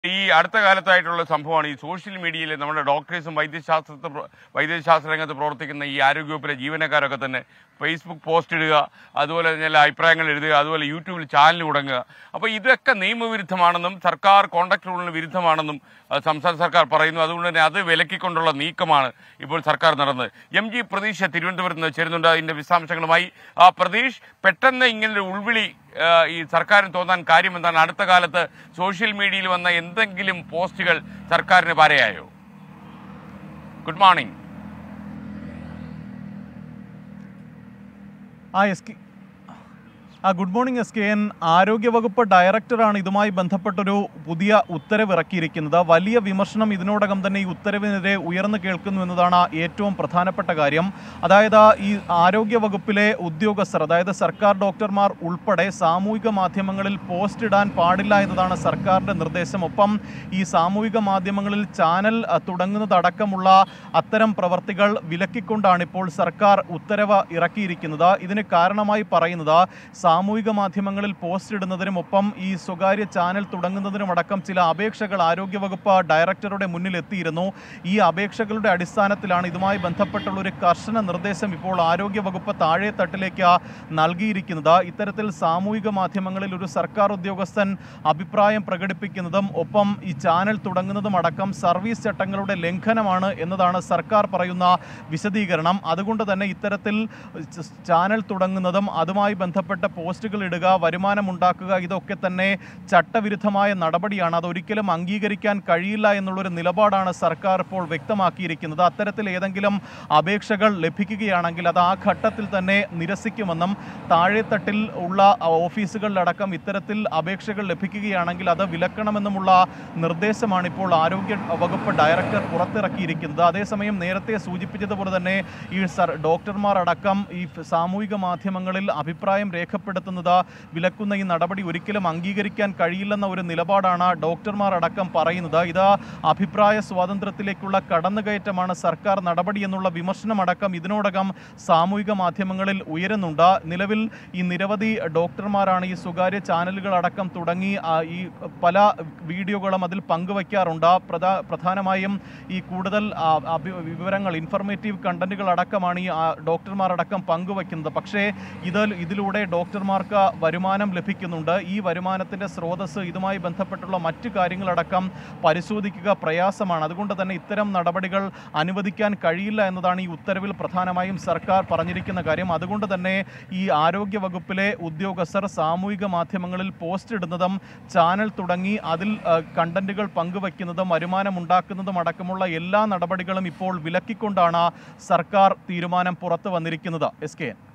ഈ അടുത്ത കാലത്തായിട്ടുള്ള സംഭവമാണ് ഈ സോഷ്യൽ മീഡിയയിൽ നമ്മുടെ ഡോക്ടേഴ്സും വൈദ്യശാസ്ത്രത്തെ പ്ര- വൈദ്യശാസ്ത്ര രംഗത്ത് പ്രവർത്തിക്കുന്ന ഈ ആരോഗ്യവകുപ്പിലെ ജീവനക്കാരൊക്കെ തന്നെ ഫേസ്ബുക്ക് പോസ്റ്റ് ഇടുക അതുപോലെ ചില അഭിപ്രായങ്ങൾ എഴുതുക അതുപോലെ യൂട്യൂബിൽ ചാനൽ തുടങ്ങുക അപ്പോൾ ഇതൊക്കെ നിയമവിരുദ്ധമാണെന്നും സർക്കാർ കോൺട്രാക്ട് റൂളിന് വിരുദ്ധമാണെന്നും അഹ് സംസ്ഥാന സർക്കാർ പറയുന്നു അതുകൊണ്ട് തന്നെ അത് വിലക്കിക്കൊണ്ടുള്ള നീക്കമാണ് ഇപ്പോൾ സർക്കാർ നടന്നത് എം ജി പ്രതീഷ് തിരുവനന്തപുരത്ത് നിന്ന് ചേരുന്നുണ്ട് അതിന്റെ വിശദാംശങ്ങളുമായി ആ പ്രതീഷ് പെട്ടെന്ന് ഇങ്ങനൊരു ഉൾവിളി ആ, ഈ സർക്കാരിന് തോന്നാൻ കാര്യം എന്താണ് അടുത്ത കാലത്ത് സോഷ്യൽ മീഡിയയിൽ വന്ന എന്തെങ്കിലും പോസ്റ്റുകൾ സർക്കാരിന് പാരയായോ ഗുഡ് മോർണിംഗ് ആ എസ് കെ ആ good morning S K N ആരോഗ്യവകുപ്പ് ഡയറക്ടറാണ് ഇതുമായി ബന്ധപ്പെട്ടൊരു പുതിയ ഉത്തരവ് ഇറക്കിയിരിക്കുന്നത് വലിയ വിമർശനം ഇതിനോടകം തന്നെ ഈ ഉത്തരവിനെതിരെ ഉയർന്നു കേൾക്കുന്നു എന്നതാണ് ഏറ്റവും പ്രധാനപ്പെട്ട കാര്യം അതായത് ഈ ആരോഗ്യവകുപ്പിലെ ഉദ്യോഗസ്ഥർ അതായത് സർക്കാർ ഡോക്ടർമാർ ഉൾപ്പെടെ സാമൂഹിക മാധ്യമങ്ങളിൽ പോസ്റ്റ് ഇടാൻ പാടില്ല എന്നതാണ് സർക്കാരിൻ്റെ നിർദ്ദേശം ഒപ്പം ഈ സാമൂഹിക മാധ്യമങ്ങളിൽ ചാനൽ അ, തുടങ്ങുന്നതടക്കമുള്ള അത്തരം പ്രവർത്തികൾ വിലക്കിക്കൊണ്ടാണ് ഇപ്പോൾ സർക്കാർ ഉത്തരവ് ഇറക്കിയിരിക്കുന്നത് ഇതിന് കാരണമായി പറയുന്നത് സാമൂഹിക മാധ്യമങ്ങളിൽ പോസ്റ്റ് ഇടുന്നതിനും ഒപ്പം ഈ സ്വകാര്യ ചാനൽ തുടങ്ങുന്നതിനുമടക്കം ചില അപേക്ഷകൾ ആരോഗ്യവകുപ്പ് ഡയറക്ടറുടെ മുന്നിൽ എത്തിയിരുന്നു ഈ അപേക്ഷകളുടെ അടിസ്ഥാനത്തിലാണ് ഇതുമായി ബന്ധപ്പെട്ടുള്ള ഒരു കർശന നിർദ്ദേശം ഇപ്പോൾ ആരോഗ്യവകുപ്പ് താഴെ തട്ടിലേക്ക് നൽകിയിരിക്കുന്നത് ഇത്തരത്തിൽ സാമൂഹിക മാധ്യമങ്ങളിൽ ഒരു സർക്കാർ ഉദ്യോഗസ്ഥൻ അഭിപ്രായം പ്രകടിപ്പിക്കുന്നതും ഒപ്പം ഈ ചാനൽ തുടങ്ങുന്നതും അടക്കം സർവീസ് ചട്ടങ്ങളുടെ ലംഘനമാണ് എന്നതാണ് സർക്കാർ പറയുന്ന വിശദീകരണം അതുകൊണ്ട് തന്നെ ഇത്തരത്തിൽ ച- ചാനൽ തുടങ്ങുന്നതും അതുമായി ബന്ധപ്പെട്ട പോസ്റ്റുകൾ ഇടുക വരുമാനം ഉണ്ടാക്കുക ഇതൊക്കെ തന്നെ ചട്ടവിരുദ്ധമായ നടപടിയാണ് അതൊരിക്കലും അംഗീകരിക്കാൻ കഴിയില്ല എന്നുള്ളൊരു നിലപാടാണ് സർക്കാർ ഇപ്പോൾ വ്യക്തമാക്കിയിരിക്കുന്നത് അത്തരത്തിൽ ഏതെങ്കിലും അപേക്ഷകൾ ലഭിക്കുകയാണെങ്കിൽ അത് ആ ഘട്ടത്തിൽ തന്നെ നിരസിക്കുമെന്നും താഴെത്തട്ടിൽ ഉള്ള ഓഫീസുകളിലടക്കം ഇത്തരത്തിൽ അപേക്ഷകൾ ലഭിക്കുകയാണെങ്കിൽ അത് വിലക്കണമെന്നുമുള്ള നിർദ്ദേശമാണ് ഇപ്പോൾ ആരോഗ്യ വകുപ്പ് ഡയറക്ടർ പുറത്തിറക്കിയിരിക്കുന്നത് അതേസമയം നേരത്തെ സൂചിപ്പിച്ചതുപോലെ തന്നെ ഈ സർ ഡോക്ടർമാർ അടക്കം ഈ ഫ് സാമൂഹിക മാധ്യമങ്ങളിൽ അഭിപ്രായം രേഖപ്പെടുത്തുന്നത് വിലക്കുന്ന ഈ നടപടി ഒരിക്കലും അംഗീകരിക്കാൻ കഴിയില്ലെന്ന ഒരു നിലപാടാണ് ഡോക്ടർമാർ അടക്കം പറയുന്നത് ഇത് അഭിപ്രായ സ്വാതന്ത്ര്യത്തിലേക്കുള്ള കടന്നുകയറ്റമാണ് സർക്കാർ നടപടി എന്നുള്ള വിമർശനമടക്കം ഇതിനോടകം സാമൂഹിക മാധ്യമങ്ങളിൽ ഉയരുന്നുണ്ട് നിലവിൽ ഈ നിരവധി ഡോക്ടർമാരാണ് ഈ സ്വകാര്യ ചാനലുകൾ അടക്കം തുടങ്ങി ആ, ഈ പല വീഡിയോകളും അതിൽ പങ്കുവയ്ക്കാറുണ്ട് പ്രധാ പ്രധാനമായും ഈ കൂടുതൽ ആ, അഭി- വിവരങ്ങൾ ഇൻഫർമേറ്റീവ് കണ്ടന്റുകൾ അടക്കമാണ് ഈ ആ, ഡോക്ടർമാർ അടക്കം പങ്കുവയ്ക്കുന്നത് പക്ഷേ ഇത് ഇതിലൂടെ ഡോക്ടർമാർക്ക് വരുമാനം ലഭിക്കുന്നുണ്ട് ഈ വരുമാനത്തിന്റെ സ്രോതസ് ഇതുമായി ബന്ധപ്പെട്ടുള്ള മറ്റു കാര്യങ്ങളടക്കം പരിശോധിക്കുക പ്രയാസമാണ് അതുകൊണ്ട് തന്നെ ഇത്തരം നടപടികൾ അനുവദിക്കാൻ കഴിയില്ല എന്നതാണ് ഈ ഉത്തരവിൽ പ്രധാനമായും സർക്കാർ പറഞ്ഞിരിക്കുന്ന കാര്യം അതുകൊണ്ട് തന്നെ ഈ ആരോഗ്യ വകുപ്പിലെ ഉദ്യോഗസ്ഥർ സാമൂഹിക മാധ്യമങ്ങളിൽ പോസ്റ്റ് ഇടുന്നതും ചാനൽ തുടങ്ങി അതിൽ ആ, കണ്ടന്റുകൾ പങ്കുവയ്ക്കുന്നതും വരുമാനം ഉണ്ടാക്കുന്നതും അടക്കമുള്ള എല്ലാ നടപടികളും ഇപ്പോൾ വിലക്കിക്കൊണ്ടാണ് സർക്കാർ തീരുമാനം പുറത്തു വന്നിരിക്കുന്നത് എസ് കെ